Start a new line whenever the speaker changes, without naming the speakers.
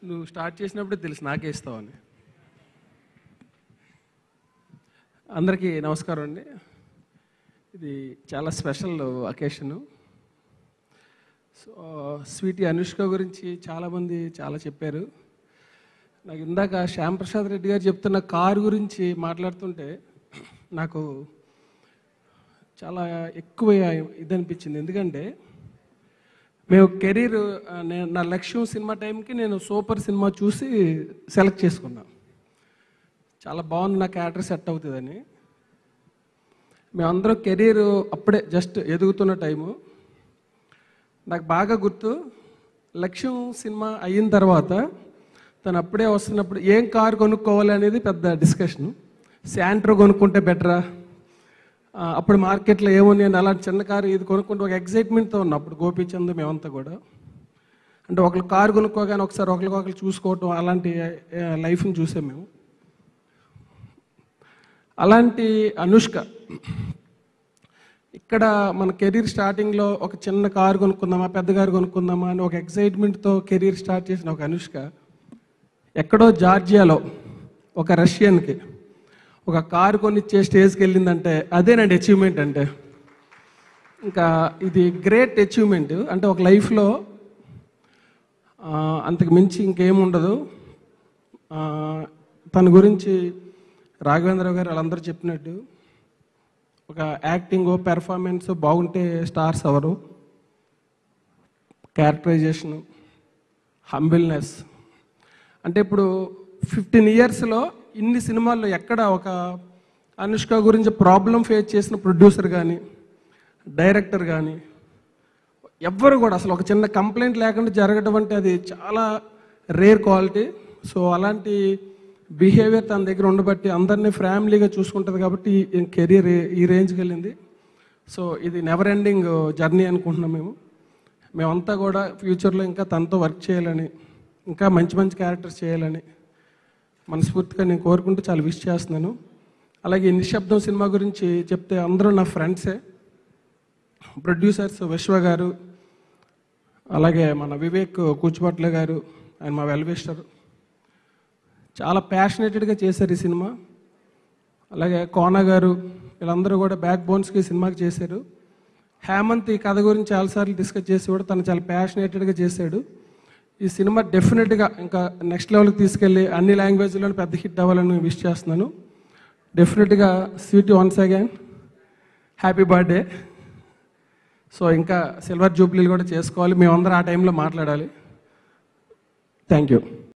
నువ్వు స్టార్ట్ చేసినప్పుడే తెలుసు నాకే ఇస్తావని అందరికీ నమస్కారం అండి ఇది చాలా special occasion so sweety Anushka గురించి చాలామంది చాలా చెప్పారు నాకు ఇందాక శ్యామ్ ప్రసాద్ రెడ్డి గారు చెప్తున్న కారు గురించి మాట్లాడుతుంటే నాకు చాలా ఎక్కువ ఇది అనిపించింది ఎందుకంటే మేము కెరీర్ నేను నా లక్ష్యం సినిమా టైంకి నేను సూపర్ సినిమా చూసి సెలెక్ట్ చేసుకున్నాను చాలా బాగుంది నా క్యారెక్టర్ సెట్ అవుతుందని మేమందరం కెరీర్ అప్పుడే జస్ట్ ఎదుగుతున్న టైము నాకు బాగా గుర్తు లక్ష్యం సినిమా అయిన తర్వాత తను అప్పుడే వస్తున్నప్పుడు ఏం కారు కొనుక్కోవాలి అనేది పెద్ద డిస్కషన్ శాంట్రో కొనుక్కుంటే బెటరా ఆ, అప్పుడు మార్కెట్లో ఏముంది అని అలాంటి చిన్న కారు ఇది కొనుక్కుంటే ఒక ఎగ్జైట్మెంట్తో ఉన్నాం అప్పుడు గోపీచంద్ మేమంతా కూడా అంటే ఒకళ్ళు కారు కొనుక్కోగానే ఒకసారి ఒకరికొకరు చూసుకోవటం అలాంటి ఆ, లైఫ్ని చూసాం మేము అలాంటి అనుష్క ఇక్కడ మన కెరీర్ స్టార్టింగ్లో ఒక చిన్న కారు కొనుక్కుందామా పెద్ద కారు కొనుక్కుందామా అని ఒక ఎక్సైట్మెంట్తో కెరీర్ స్టార్ట్ చేసిన ఒక అనుష్క ఎక్కడో జార్జియాలో ఒక రష్యన్కి ఒక కారు కొనిచ్చే స్టేజ్కి వెళ్ళిందంటే అదేనండి అచీవ్మెంట్ అంటే ఇంకా ఇది గ్రేట్ అచీవ్మెంట్ అంటే ఒక లైఫ్లో ఆ, అంతకు మించి ఇంకేం ఉండదు ఆ, తన గురించి రాఘవేంద్ర గారు వాళ్ళందరూ చెప్పినట్టు ఒక యాక్టింగ్ పెర్ఫార్మెన్స్ బాగుంటే స్టార్స్ అవరు క్యారెక్టరైజేషను హంబిల్నెస్ అంటే ఇప్పుడు ఫిఫ్టీన్ ఇయర్స్లో ఇన్ని సినిమాల్లో ఎక్కడ ఒక అనుష్క గురించి ప్రాబ్లం ఫేస్ చేసిన ప్రొడ్యూసర్ కానీ డైరెక్టర్ కానీ ఎవ్వరు కూడా అసలు ఒక చిన్న కంప్లైంట్ లేకుండా జరగడం అంటే అది చాలా రేర్ క్వాలిటీ సో అలాంటి బిహేవియర్ తన దగ్గర ఉండబట్టి అందరినీ ఫ్యామిలీగా చూసుకుంటుంది కాబట్టి కెరీర్ ఈ రేంజ్కి వెళ్ళింది సో ఇది నెవర్ ఎండింగ్ జర్నీ అనుకుంటున్నాం మేము మేమంతా కూడా ఫ్యూచర్లో ఇంకా తనతో వర్క్ చేయాలని ఇంకా మంచి మంచి క్యారెక్టర్స్ చేయాలని మనస్ఫూర్తిగా నేను కోరుకుంటూ చాలా విష్ చేస్తున్నాను అలాగే ఈ నిశ్శబ్దం సినిమా గురించి చెప్తే అందరూ నా ఫ్రెండ్సే ప్రొడ్యూసర్స్ విశ్వ గారు అలాగే మన వివేక్ కూచిపట్ల గారు ఆయన మా వెల్విస్టర్ చాలా ప్యాషనేటెడ్గా చేశారు ఈ సినిమా అలాగే కోన గారు వీళ్ళందరూ కూడా బ్యాక్ బోన్స్కి సినిమాకి చేశారు హేమంత్ ఈ కథ గురించి చాలాసార్లు డిస్కస్ చేసి కూడా తను చాలా ప్యాషనేటెడ్గా చేశాడు ఈ సినిమా డెఫినెట్గా ఇంకా నెక్స్ట్ లెవెల్కి తీసుకెళ్ళి అన్ని లాంగ్వేజ్లోనే పెద్ద హిట్ అవ్వాలని విష్ చేస్తున్నాను డెఫినెట్గా sweet once again happy birthday so ఇంకా సిల్వర్ జూబ్లీలు కూడా చేసుకోవాలి మేమందరం ఆ టైంలో మాట్లాడాలి థ్యాంక్ యూ